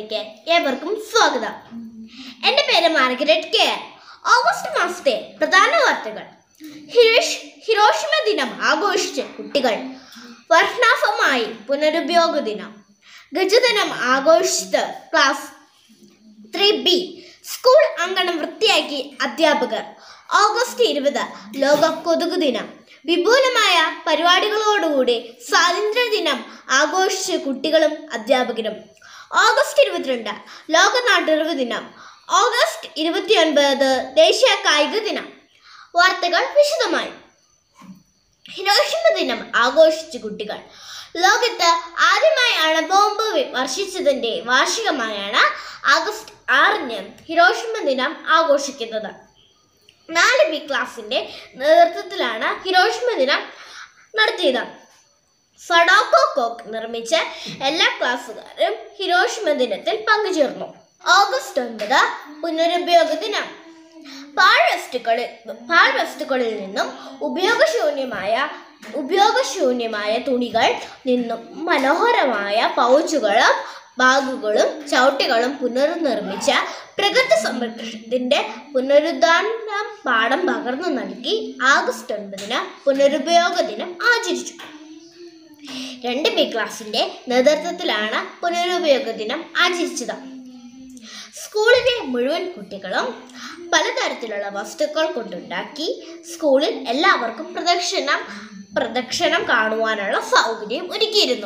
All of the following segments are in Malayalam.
ക്ലാസ്സിലേക്ക് ഏവർക്കും സ്വാഗതം എൻ്റെ പേര് മാർഗരറ്റ് കെ ആർ. ഓഗസ്റ്റ് മാസത്തെ പ്രധാന വാർത്തകൾ ഹിരോഷ് ഹിരോഷിമ ദിനം ആഘോഷിച്ച കുട്ടികൾ വർണ്ണാഭമായി പുനരുപയോഗ ദിനം ഗജദിനം ആഘോഷിച്ചത് ക്ലാസ് ത്രീ ബി സ്കൂൾ അങ്കണം വൃത്തിയാക്കി അധ്യാപകർ ഓഗസ്റ്റ് ഇരുപത് ലോക കൊതുക് ദിനം വിപുലമായ പരിപാടികളോടുകൂടി സ്വാതന്ത്ര്യ ദിനം ആഘോഷിച്ച കുട്ടികളും അധ്യാപകരും ഓഗസ്റ്റ് ഇരുപത്തിരണ്ട് ലോക നാട്ടുറിവ് ദിനം ഓഗസ്റ്റ് ഇരുപത്തിയൊൻപത് ദേശീയ കായിക ദിനം വാർത്തകൾ വിശദമായി ഹിരോഷിമ ദിനം ആഘോഷിച്ച കുട്ടികൾ ലോകത്ത് ആദ്യമായി അണുബോംബ് വി- വർഷിച്ചതിന്റെ വാർഷികമായാണ് ആഗസ്റ്റ് ആറിന് ഹിരോഷിമ ദിനം ആഘോഷിക്കുന്നത് നാല് ബി ക്ലാസിന്റെ നേതൃത്വത്തിലാണ് ഹിരോഷിമ ദിനം നടത്തിയത് സഡോക്കോ കോക്ക് നിർമ്മിച്ച എല്ലാ ക്ലാസ്സുകാരും ഹിരോഷിമ ദിനത്തിൽ പങ്കുചേർന്നു ഓഗസ്റ്റ് ഒൻപത് പുനരുപയോഗ ദിനം പാഴ്വസ്തുക്കളിൽ പാഴ്വസ്തുക്കളിൽ നിന്നും ഉപയോഗശൂന്യമായ ഉപയോഗശൂന്യമായ തുണികൾ നിന്നും മനോഹരമായ പൗച്ചുകളും ബാഗുകളും ചവിട്ടികളും പുനർനിർമ്മിച്ച പ്രകൃതി സംരക്ഷണത്തിന്റെ പുനരുദ്ധാരണ പാഠം പകർന്നു നൽകി ആഗസ്റ്റ് ഒൻപതിന് പുനരുപയോഗ ദിനം ആചരിച്ചു രണ്ട് ബി ക്ലാസിന്റെ നേതൃത്വത്തിലാണ് പുനരുപയോഗ ദിനം ആചരിച്ചത് സ്കൂളിലെ മുഴുവൻ കുട്ടികളും പലതരത്തിലുള്ള വസ്തുക്കൾ കൊണ്ടുണ്ടാക്കി സ്കൂളിൽ എല്ലാവർക്കും പ്രദക്ഷിണം പ്രദക്ഷിണം കാണുവാനുള്ള സൗകര്യം ഒരുക്കിയിരുന്നു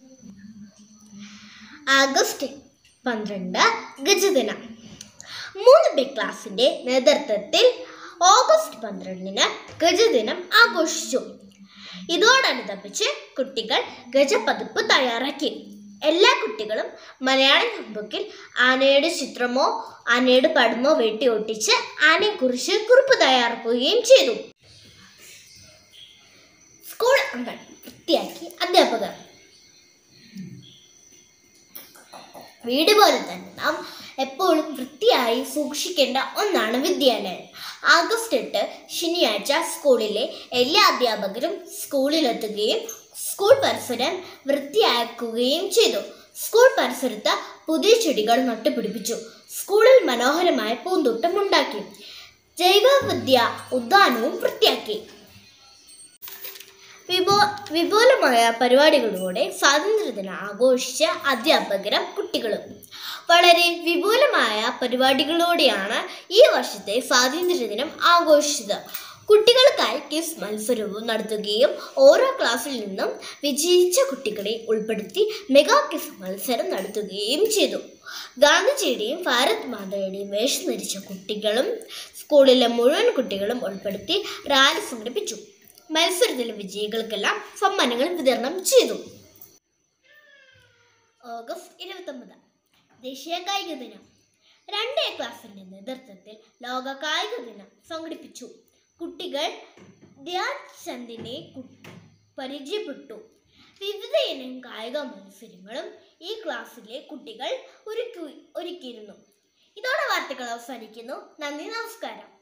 ആഗസ്റ്റ് പന്ത്രണ്ട് ഗജദിനം മൂന്ന് ബി ക്ലാസിന്റെ നേതൃത്വത്തിൽ ഓഗസ്റ്റ് പന്ത്രണ്ടിന് ഗജദിനം ആഘോഷിച്ചു ഇതോടനുബന്ധിച്ച് കുട്ടികൾ ഗജപതിപ്പ് തയ്യാറാക്കി എല്ലാ കുട്ടികളും മലയാളം നോട്ട്ബുക്കിൽ ആനയുടെ ചിത്രമോ ആനയുടെ പടമോ വെട്ടി ഒട്ടിച്ച് ആനയെക്കുറിച്ച് കുറിപ്പ് തയ്യാറാക്കുകയും ചെയ്തു സ്കൂൾ അംഗൻ വൃത്തിയാക്കി അധ്യാപകർ വീട് പോലെ തന്നെ നാം എപ്പോഴും വൃത്തിയായി സൂക്ഷിക്കേണ്ട ഒന്നാണ് വിദ്യാലയം ആഗസ്റ്റ് എട്ട് ശനിയാഴ്ച സ്കൂളിലെ എല്ലാ അധ്യാപകരും സ്കൂളിലെത്തുകയും സ്കൂൾ പരിസരം വൃത്തിയാക്കുകയും ചെയ്തു സ്കൂൾ പരിസരത്ത് പുതിയ ചെടികൾ നട്ടുപിടിപ്പിച്ചു സ്കൂളിൽ മനോഹരമായ പൂന്തോട്ടം ഉണ്ടാക്കി ജൈവവിദ്യ ഉദ്യാനവും വൃത്തിയാക്കി വിപു വിപുലമായ പരിപാടികളിലൂടെ സ്വാതന്ത്ര്യദിനം ആഘോഷിച്ച അധ്യാപകരും കുട്ടികളും വളരെ വിപുലമായ പരിപാടികളോടെയാണ് ഈ വർഷത്തെ സ്വാതന്ത്ര്യദിനം ആഘോഷിച്ചത് കുട്ടികൾക്കായി ക്വിസ് മത്സരവും നടത്തുകയും ഓരോ ക്ലാസ്സിൽ നിന്നും വിജയിച്ച കുട്ടികളെ ഉൾപ്പെടുത്തി മെഗാ ക്വിസ് മത്സരം നടത്തുകയും ചെയ്തു ഗാന്ധിജിയുടെയും ഭാരത് മാതയുടെയും വേഷം ധരിച്ച കുട്ടികളും സ്കൂളിലെ മുഴുവൻ കുട്ടികളും ഉൾപ്പെടുത്തി റാലി സംഘടിപ്പിച്ചു മത്സരത്തിലെ വിജയികൾക്കെല്ലാം സമ്മാനങ്ങൾ വിതരണം ചെയ്തു ഓഗസ്റ്റ് ഇരുപത്തൊമ്പത് ദേശീയ കായിക ദിനം രണ്ട് എ ക്ലാസിന്റെ നേതൃത്വത്തിൽ ലോക കായിക ദിനം സംഘടിപ്പിച്ചു കുട്ടികൾ ധ്യാൻ ചന്ദിനെ കു- പരിചയപ്പെട്ടു വിവിധ ഇനം കായിക മത്സരങ്ങളും ഈ ക്ലാസ്സിലെ കുട്ടികൾ ഒരുക്കി ഒരുക്കിയിരുന്നു ഇതോടെ വാർത്തകൾ അവസാനിക്കുന്നു നന്ദി നമസ്കാരം